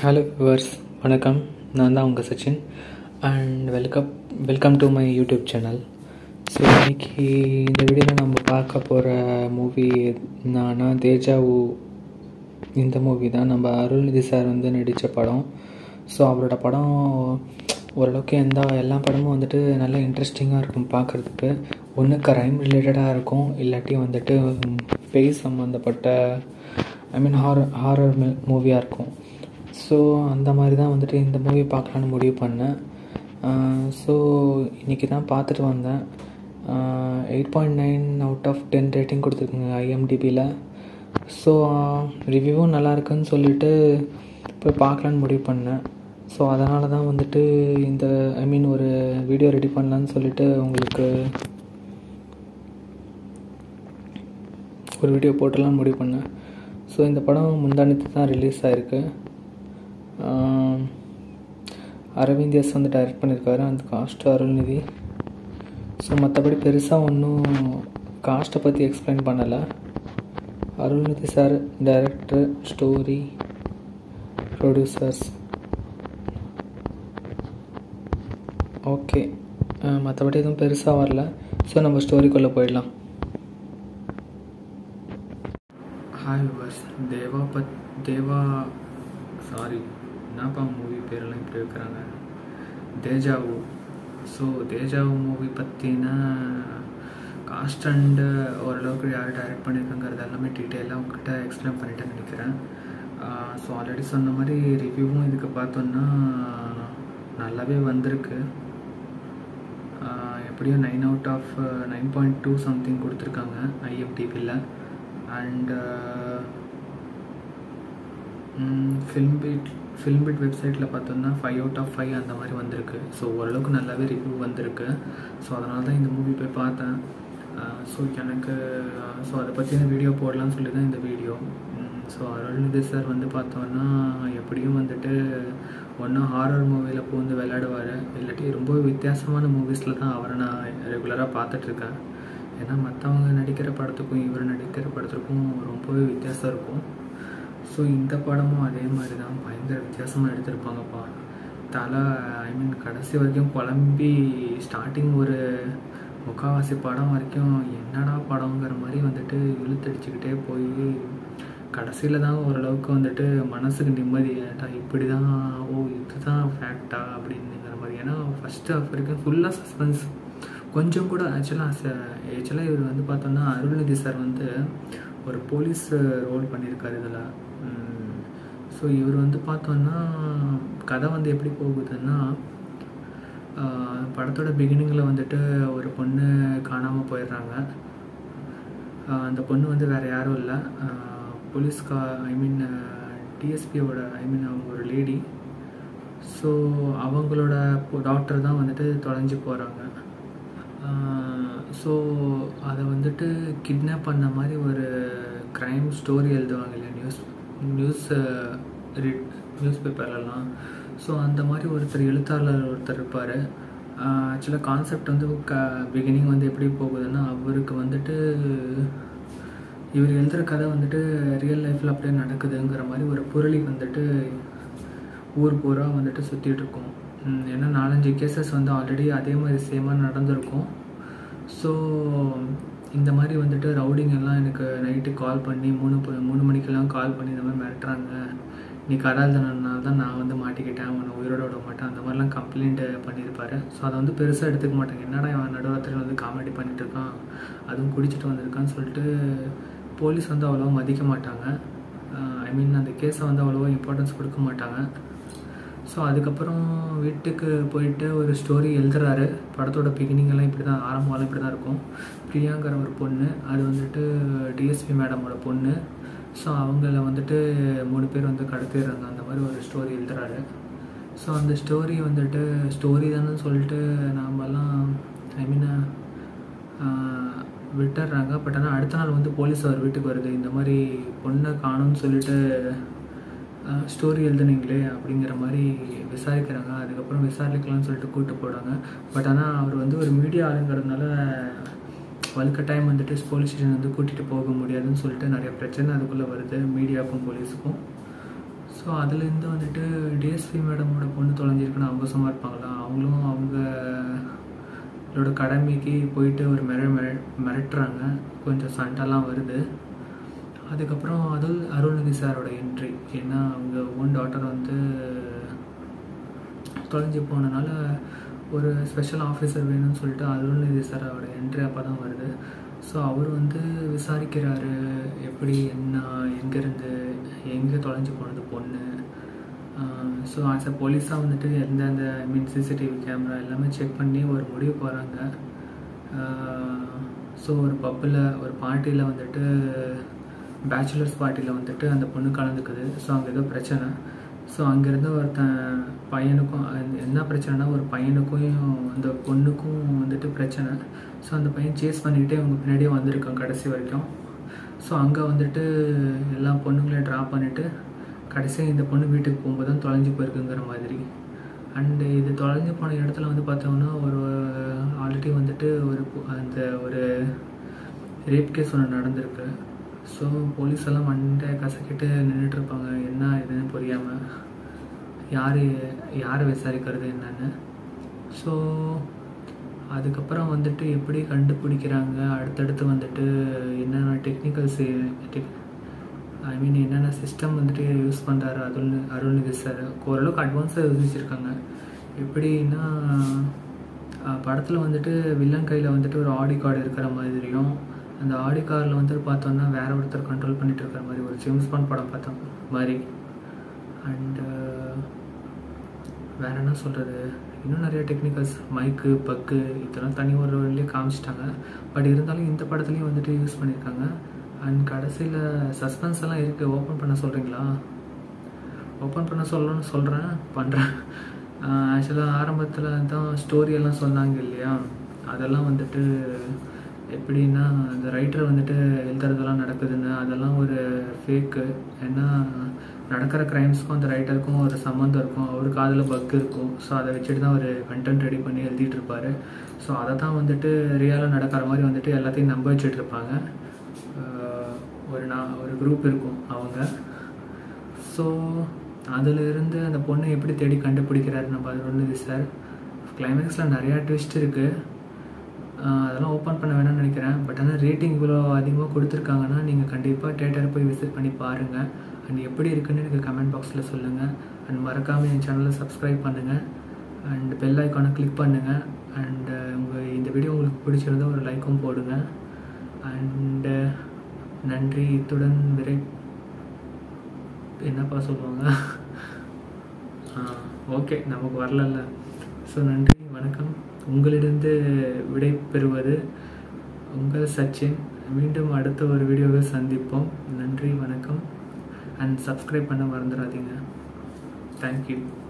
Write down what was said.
hello viewers வணக்கம் நான் தான் உங்கள் Sachin and welcome welcome to my YouTube channel so இன்னைக்கு இந்த வீடியோவில் நம்ம பார்க்க போகிற மூவி என்னன்னா தேஜாவு இந்த மூவி தான் நம்ம அருள்நிதி சார் வந்து நடித்த படம் ஸோ அவரோட படம் ஓரளவுக்கு எந்த எல்லா படமும் வந்துட்டு நல்லா இன்ட்ரெஸ்டிங்காக இருக்கும் பார்க்குறதுக்கு ஒன்று க்ரைம் ரிலேட்டடாக இருக்கும் இல்லாட்டி வந்துட்டு பேய் சம்மந்தப்பட்ட ஐ மீன் ஹாரர் ஹாரர் மூவியாக இருக்கும் ஸோ அந்த மாதிரி தான் வந்துட்டு இந்த மூவி பார்க்கலான்னு முடிவு பண்ணேன் ஸோ இன்றைக்கி தான் பார்த்துட்டு வந்தேன் eight point nine out of ten rating கொடுத்துருக்குங்க ஐஎம்டிபியில் ஸோ ரிவ்யூவும் நல்லா இருக்குன்னு சொல்லிட்டு போய் பார்க்கலான்னு முடிவு பண்ணேன் ஸோ அதனால தான் வந்துட்டு இந்த ஐ மீன் ஒரு வீடியோ ரெடி பண்ணலான்னு சொல்லிட்டு உங்களுக்கு ஒரு வீடியோ போட்டலான்னு முடிவு பண்ணேன் ஸோ இந்த படம் முந்தானத்து தான் ரிலீஸ் ஆகிருக்கு அரவிந்த் எஸ் வந்து டைரக்ட் பண்ணியிருக்காரு அந்த காஸ்ட் அருள்நிதி ஸோ மற்றபடி பெருசாக ஒன்றும் காஸ்ட்டை பற்றி எக்ஸ்பிளைன் பண்ணலை Arulnithi sir director story producers okay மற்றபடி எதுவும் பெருசாக வரல ஸோ நம்ம ஸ்டோரிக்குள்ளே போயிடலாம் ஹாய் விவர்ஸ் தேவா பத் தேவா சாரி என்னப்பா மூவி பேரெல்லாம் இப்படி வைக்கிறாங்க தேஜாவு ஸோ தேஜாவு மூவி பற்றினா காஸ்ட் அண்டு ஓரளவுக்கு யார் டைரக்ட் பண்ணியிருக்காங்கிறது எல்லாமே டீட்டெயிலாக உங்ககிட்ட எக்ஸ்பிளைன் பண்ணிட்டேன்னு நினைக்கிறேன் ஸோ ஆல்ரெடி சொன்ன மாதிரி ரிவ்யூவும் இதுக்கு பார்த்தோன்னா நல்லாவே வந்திருக்கு எப்படியும் nine out of nine point two something கொடுத்துருக்காங்க ஐஎம்டிபியில் and film beat film beat வெப்சைட்டில் பார்த்தோம்னா ஃபைவ் அவுட் ஆஃப் ஃபைவ் அந்த மாதிரி வந்திருக்கு ஸோ ஓரளவுக்கு நல்லாவே ரிவ்யூ வந்திருக்கு ஸோ அதனால தான் இந்த மூவி போய் பார்த்தேன் ஸோ எனக்கு ஸோ அதை பற்றின வீடியோ போடலான்னு சொல்லி தான் இந்த வீடியோ ஸோ அருள்நிதி சார் வந்து பார்த்தோன்னா எப்படியும் வந்துட்டு ஒன்றும் ஹாரர் மூவியில் பூந்து விளையாடுவார் இல்லாட்டி ரொம்ப வித்தியாசமான மூவிஸில் தான் அவரை நான் ரெகுலராக பார்த்துட்ருக்கேன் ஏன்னா மற்றவங்க நடிக்கிற படத்துக்கும் இவர் நடிக்கிற படத்துக்கும் ரொம்பவே வித்தியாசம் இருக்கும் ஸோ இந்த படமும் அதே மாதிரி தான் பயங்கர வித்தியாசமாக எடுத்திருப்பாங்கப்பா தலை ஐ மீன் கடைசி வரைக்கும் குழம்பி ஸ்டார்டிங் ஒரு முக்கால்வாசி படம் வரைக்கும் என்னடா படங்கிற மாதிரி வந்துட்டு இழுத்தடிச்சுக்கிட்டே போய் கடைசியில் தான் ஓரளவுக்கு வந்துட்டு மனசுக்கு நிம்மதி ஏட்டா இப்படி தான் ஓ இதுதான் ஃபேக்டா அப்படிங்கிற மாதிரி ஏன்னா ஃபஸ்ட்டு ஆஃப் வரைக்கும் ஃபுல்லாக சஸ்பென்ஸ் கொஞ்சம் கூட ஆக்சுவலாக ஆக்சுவலாக இவர் வந்து பார்த்தோன்னா அருள்நிதி சார் வந்து ஒரு போலீஸ் ரோல் பண்ணியிருக்காரு இதில் ஸோ இவர் வந்து பார்த்தோன்னா கதை வந்து எப்படி போகுதுன்னா படத்தோட பிகினிங்கில் வந்துட்டு ஒரு பொண்ணு காணாமல் போயிடுறாங்க அந்த பொண்ணு வந்து வேறு யாரும் இல்லை போலீஸ்கா ஐ மீன் டிஎஸ்பியோட ஐ மீன் அவங்க ஒரு லேடி ஸோ அவங்களோட டாக்டர் தான் வந்துட்டு தொலைஞ்சு போகிறாங்க ஸோ அதை வந்துட்டு கிட்னாப் பண்ண மாதிரி ஒரு க்ரைம் ஸ்டோரி எழுதுவாங்க இல்லையா நியூஸ் நியூஸ் ரீட் நியூஸ் பேப்பர்லலாம் ஸோ அந்த மாதிரி ஒருத்தர் எழுத்தாளர் ஒருத்தர் இருப்பார் ஆக்சுவலாக கான்செப்ட் வந்து க பிகினிங் வந்து எப்படி போகுதுன்னா அவருக்கு வந்துட்டு இவர் எழுதுகிற கதை வந்துட்டு ரியல் லைஃப்பில் அப்படியே நடக்குதுங்கிற மாதிரி ஒரு புரளி வந்துட்டு ஊர் பூரா வந்துட்டு சுற்றிட்டு இருக்கோம் ஏன்னா நாலஞ்சு கேசஸ் வந்து ஆல்ரெடி அதே மாதிரி சேமாக நடந்திருக்கும் ஸோ இந்த மாதிரி வந்துட்டு ரவுடிங் எல்லாம் எனக்கு நைட்டு கால் பண்ணி மூணு மூணு மணிக்கெல்லாம் கால் பண்ணி இந்த மாதிரி மிரட்டுறாங்க நீ கடால்தனால தான் நான் வந்து மாட்டிக்கிட்டேன் அவனை உயிரோட விட மாட்டேன் அந்த மாதிரிலாம் கம்ப்ளைண்ட்டு பண்ணியிருப்பாரு ஸோ அதை வந்து பெருசாக எடுத்துக்க மாட்டாங்க என்னடா இவன் நடுராத்திரியில் வந்து காமெடி பண்ணிட்டு இருக்கான் அதுவும் குடிச்சிட்டு வந்திருக்கான்னு சொல்லிட்டு போலீஸ் வந்து அவ்வளோவா மதிக்க மாட்டாங்க ஐ மீன் அந்த கேஸை வந்து அவ்வளோவா இம்பார்ட்டன்ஸ் கொடுக்க மாட்டாங்க ஸோ அதுக்கப்புறம் வீட்டுக்கு போயிட்டு ஒரு ஸ்டோரி எழுதுறாரு படத்தோட பிகினிங்கெல்லாம் இப்படி தான் ஆரம்பம்லாம் இப்படி தான் இருக்கும் பிரியாங்கிற ஒரு பொண்ணு அது வந்துட்டு டிஎஸ்பி மேடமோட பொண்ணு ஸோ அவங்கள வந்துட்டு மூணு பேர் வந்து கடத்திடுறாங்க அந்த மாதிரி ஒரு ஸ்டோரி எழுதுறாரு ஸோ அந்த ஸ்டோரி வந்துட்டு ஸ்டோரி தானே சொல்லிட்டு நாமெல்லாம் ஐ மீன் விட்டுடுறாங்க பட் ஆனால் அடுத்த நாள் வந்து போலீஸ் அவர் வீட்டுக்கு வருது இந்த மாதிரி பொண்ணை காணும்னு சொல்லிட்டு ஸ்டோரி எழுதுனீங்களே அப்படிங்கிற மாதிரி விசாரிக்கிறாங்க அதுக்கப்புறம் விசாரிக்கலாம்னு சொல்லிட்டு கூப்பிட்டு போகிறாங்க பட் ஆனால் அவர் வந்து ஒரு மீடியா ஆளுங்கிறதுனால வலுக்கட்டாயம் வந்துட்டு போலீஸ் ஸ்டேஷன் வந்து கூட்டிகிட்டு போக முடியாதுன்னு சொல்லிட்டு நிறைய பிரச்சனை அதுக்குள்ளே வருது மீடியாவுக்கும் போலீஸுக்கும் ஸோ ஸோ அதுலேருந்து வந்துட்டு டிஎஸ்பி மேடமோட பொண்ணு தொலைஞ்சிருக்குன்னு அவங்க சும்மா இருப்பாங்களா அவங்களும் அவங்களோட கடமைக்கு போயிட்டு ஒரு மிர மிர மிரட்டுறாங்க கொஞ்சம் சண்டைலாம் வருது அதுக்கப்புறம் அதுல் அருள்நிதி சாரோட என்ட்ரி ஏன்னா அவங்க ஓன் டாட்டர் வந்து தொலைஞ்சு போனனால ஒரு ஸ்பெஷல் ஆஃபீஸர் வேணும்னு சொல்லிட்டு அருள்நிதி சாரோட என்ட்ரி அப்போ தான் வருது ஸோ அவர் வந்து விசாரிக்கிறாரு எப்படி என்ன எங்கேருந்து எங்கே தொலைஞ்சு போனது பொண்ணு ஸோ ஆஸ் அ போலீஸாக வந்துட்டு எந்தெந்த ஐ மீன் சிசிடிவி கேமரா எல்லாமே செக் பண்ணி ஒரு முடிவு போகிறாங்க ஸோ ஒரு பப்பில் ஒரு பார்ட்டியில் வந்துட்டு பேச்சுலர்ஸ் பார்ட்டியில் வந்துட்டு அந்த பொண்ணு கலந்துக்குது ஸோ அங்கே ஏதோ பிரச்சனை ஸோ அங்கேருந்து ஒருத்தன் பையனுக்கும் அது என்ன பிரச்சனைனா ஒரு பையனுக்கும் அந்த பொண்ணுக்கும் வந்துட்டு பிரச்சனை ஸோ அந்த பையன் சேஸ் பண்ணிக்கிட்டே அவங்க பின்னாடியே வந்திருக்கான் கடைசி வரைக்கும் ஸோ அங்கே வந்துட்டு எல்லா பொண்ணுங்களையும் ட்ராப் பண்ணிவிட்டு கடைசியாக இந்த பொண்ணு வீட்டுக்கு போகும்போது தான் தொலைஞ்சு போயிருக்குங்கிற மாதிரி அண்டு இது தொலைஞ்சு போன இடத்துல வந்து பார்த்தோம்னா ஒரு ஆல்ரெடி வந்துட்டு ஒரு பொ- அந்த ஒரு ரேப் கேஸ் ஒன்று நடந்திருக்கு ஸோ போலீஸ் எல்லாம் மண்டை கசக்கிட்டு நின்றுட்டு இருப்பாங்க என்ன இதுன்னு புரியாமல் யார் யாரை விசாரிக்கிறது என்னன்னு ஸோ அதுக்கப்புறம் வந்துட்டு எப்படி கண்டுபிடிக்கிறாங்க அடுத்தடுத்து வந்துட்டு என்னென்ன டெக்னிக்கல்ஸ் ஐ மீன் என்னென்ன சிஸ்டம் வந்துட்டு யூஸ் பண்ணுறாரு அருள் அருள்நிதி சார் ஓரளவுக்கு அட்வான்ஸாக யோசிச்சிருக்காங்க எப்படின்னா படத்தில் வந்துட்டு வில்லன் கையில் வந்துட்டு ஒரு ஆடி கார்டு இருக்கிற மாதிரியும் அந்த ஆடி காரில் வந்துட்டு பார்த்தோன்னா வேற ஒருத்தர் கண்ட்ரோல் பண்ணிட்டு இருக்கிற மாதிரி ஒரு ஜேம்ஸ் பாண்ட் படம் பார்த்தோம் மாதிரி அண்டு வேற என்ன சொல்கிறது இன்னும் நிறைய டெக்னிக்கல்ஸ் மைக்கு பக்கு இதெல்லாம் தனி ஒரு வழியிலே காமிச்சிட்டாங்க பட் இருந்தாலும் இந்த படத்துலையும் வந்துட்டு யூஸ் பண்ணியிருக்காங்க அண்ட் கடைசியில் சஸ்பென்ஸ் எல்லாம் இருக்குது ஓப்பன் பண்ண சொல்கிறீங்களா ஓப்பன் பண்ண சொல்லணும்னு சொல்கிறேன் பண்ணுறேன் ஆக்சுவலாக ஆரம்பத்தில் தான் ஸ்டோரி எல்லாம் சொன்னாங்க இல்லையா அதெல்லாம் வந்துட்டு எப்படின்னா அந்த ரைட்டர் வந்துட்டு எழுதுறதெல்லாம் நடக்குதுன்னு அதெல்லாம் ஒரு ஃபேக்கு ஏன்னா நடக்கிற க்ரைம்ஸ்க்கும் அந்த ரைட்டருக்கும் ஒரு சம்மந்தம் இருக்கும் அவருக்கு அதில் பக் இருக்கும் ஸோ அதை வச்சுட்டு தான் ஒரு கண்டென்ட் ரெடி பண்ணி எழுதிட்டு இருப்பாரு ஸோ அதை தான் வந்துட்டு ரியலாக நடக்கிற மாதிரி வந்துட்டு எல்லாத்தையும் நம்ப வச்சுட்டு இருப்பாங்க ஆஹ் ஒரு நான் ஒரு குரூப் இருக்கும் அவங்க ஸோ அதிலிருந்து அந்த பொண்ணை எப்படி தேடி கண்டுபிடிக்கிறாரு நம்ம அது ஒன்று சார் கிளைமேக்ஸில் நிறையா ட்விஸ்ட் இருக்குது அதெல்லாம் ஓப்பன் பண்ண வேணாம்னு நினைக்கிறேன் பட் ஆனால் ரேட்டிங் இவ்வளோ அதிகமாக கொடுத்துருக்காங்கன்னா நீங்கள் கண்டிப்பாக தேட்டரை போய் விசிட் பண்ணி பாருங்கள் அண்ட் எப்படி இருக்குன்னு எனக்கு கமெண்ட் பாக்ஸில் சொல்லுங்கள் அண்ட் மறக்காமல் என் சேனலை சப்ஸ்கிரைப் பண்ணுங்கள் அண்ட் பெல் ஐக்கானை கிளிக் பண்ணுங்கள் அண்ட் உங்கள் இந்த வீடியோ உங்களுக்கு பிடிச்சிருந்தா ஒரு லைக்கும் போடுங்க அண்டு நன்றி இத்துடன் விரை என்னப்பா சொல்லுவாங்க ஓகே நமக்கு வரலல்ல ஸோ நன்றி வணக்கம் உங்களிடந்து விடை பெறுவது உங்கள் சச்சின் மீண்டும் அடுத்த ஒரு வீடியோவில் சந்திப்போம் நன்றி வணக்கம் அண்ட் சப்ஸ்கிரைப் பண்ண மறந்துடாதீங்க தேங்க்யூ